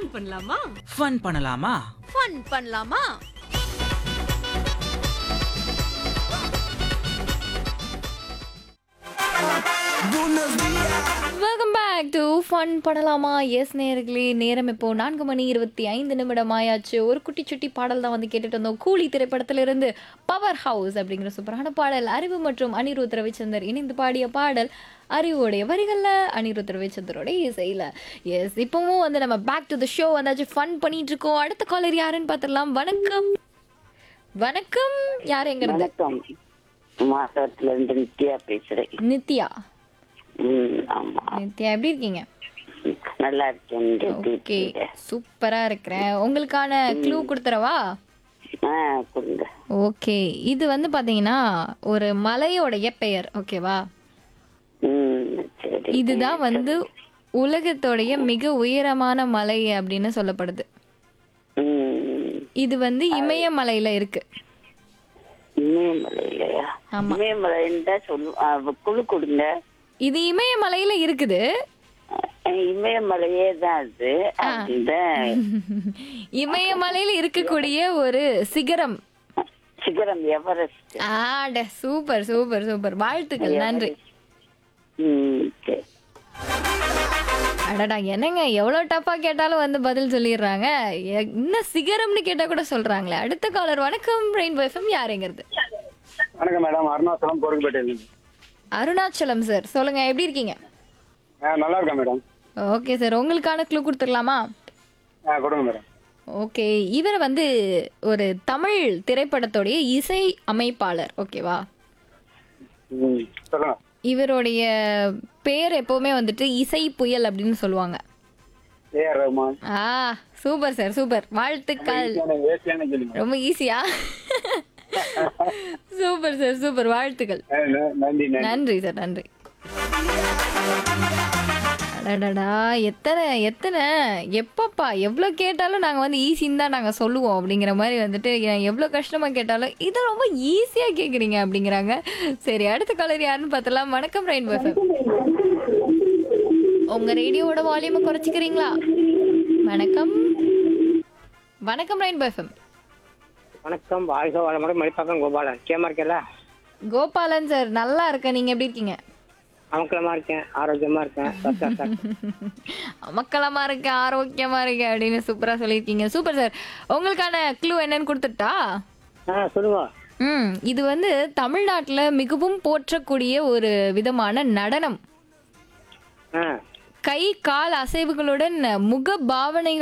Fun பண்ணலாமா fun பண்ணலாமா fun பண்ணலாமா வெல்கம் பேக் டு ஃபன் பண்ணலாமா எஸ் நேர்களே நேரம் இப்போ நான்கு மணி இருபத்தி ஐந்து நிமிடம் ஆயாச்சு ஒரு குட்டி சுட்டி பாடல் தான் வந்து கேட்டுட்டு வந்தோம் கூலி திரைப்படத்திலிருந்து பவர் ஹவுஸ் அப்படிங்கிற சூப்பரான பாடல் அறிவு மற்றும் அனிருத் ரவிச்சந்தர் இணைந்து பாடிய பாடல் அறிவோடைய வரிகளில் அனிருத் ரவிச்சந்தரோட இசையில் எஸ் இப்போவும் வந்து நம்ம பேக் டு த ஷோ வந்தாச்சு ஃபன் பண்ணிட்டு இருக்கோம் அடுத்த காலர் யாருன்னு பார்த்துடலாம் வணக்கம் வணக்கம் யார் எங்க இருந்து வணக்கம் மாசத்துல இருந்து நித்யா பேசுறேன் நித்யா ம், ஆமா நித்யா எப்படி இருக்கீங்க நல்லா இருக்கேன் நீங்க எப்படி ஓகே இருக்கீங்க? சூப்பரா இருக்கிறேன் உங்களுக்கான க்ளூ கொடுத்துறவா ஆ கொடுங்க ஓகே இது வந்து பாத்தீங்கன்னா ஒரு மலையோடைய பெயர் ஓகேவா ம் சரி இதுதான் வந்து உலகத்தோடைய மிக உயரமான மலை அப்படின்னு சொல்லப்படுது ம் இது வந்து இமயமலையில இருக்கு இமயமலை இல்லையா ஆமா. இமயமலைன்னு தான் சொல்லு ஆ, குழு கொடுங்க இது இமயமலையில இருக்குது அஹ், இமயமலையே தான் அது அந்த இமயமலையில இருக்கக்கூடிய ஒரு சிகரம் சிகரம் எவரெஸ்ட் ஆட சூப்பர் சூப்பர் சூப்பர் வாழ்த்துக்கள் நன்றி ம் சரி அடடா என்னங்க எவ்வளோ டஃப்பாக கேட்டாலும் வந்து பதில் சொல்லிடுறாங்க எ- இன்னும் சிகரம்னு கேட்டால் கூட சொல்கிறாங்களே அடுத்த காலர் வணக்கம் ரெயின் எஃப்எம் யாருங்கிறது வணக்கம் மேடம் அருணாச்சலம் பொறுக்கப்பேட்டை அருணாச்சலம் சார் சொல்லுங்க எப்படி இருக்கீங்க நல்லா இருக்கேன் மேடம் ஓகே சார் உங்களுக்கான க்ளூ கொடுத்துடலாமா ஆ கொடுங்க மேடம் ஓகே இவர் வந்து ஒரு தமிழ் திரைப்படத்துடைய இசை அமைப்பாளர் ஓகேவா ம் சொல்லுங்க இவருடைய பேர் எப்பவுமே வந்துட்டு இசை புயல் அப்படின்னு சொல்லுவாங்க ஏஆர் ரஹ்மான் ஆ சூப்பர் சார் சூப்பர் வாழ்த்துக்கள் ஈஸியான ஏசியான கேளுங்க ரொம்ப ஈஸியா சூப்பர் சார் சூப்பர் வாழ்த்துக்கள் ஆ, ந- நன்றி நன்றி நன்றி சார் நன்றி அடடடா எத்தனை எத்தனை எப்பப்பா எவ்வளோ கேட்டாலும் நாங்கள் வந்து ஈஸின்னு தான் நாங்கள் சொல்லுவோம் அப்படிங்கிற மாதிரி வந்துட்டு நான் எவ்வளோ கஷ்டமாக கேட்டாலும் இதை ரொம்ப ஈஸியாக கேட்குறீங்க அப்படிங்கிறாங்க சரி அடுத்த கலர் யாருன்னு பார்த்தலாம் வணக்கம் ரெயின் பஃபம் உங்கள் ரேடியோவோட வால்யூமை குறைச்சிக்கிறீங்களா வணக்கம் வணக்கம் ரெயின் பஃபம் வணக்கம் வாழ்க வளமுடன் மணிப்பாக்கம் கோபாலன் கேமா இருக்கல கோபாலன் சார் நல்லா இருக்கேன் நீங்கள் எப்படி இருக்கீங்க அமக்கலமா இருக்கேன் ஆரோக்கியமா இருக்கேன் சத்தா சார் மக்களமா இருக்கு ஆரோக்கியமா இருக்கு அப்படின்னு சூப்பரா சொல்லியிருக்கீங்க சூப்பர் சார் உங்களுக்கான க்ளூ என்னன்னு கொடுத்துட்டா ஆ சொல்லுங்க ம் இது வந்து தமிழ்நாட்டுல மிகவும் போற்றக்கூடிய ஒரு விதமான நடனம் ஆ கை கால் அசைவுகளுடன் முக பாவனைகள்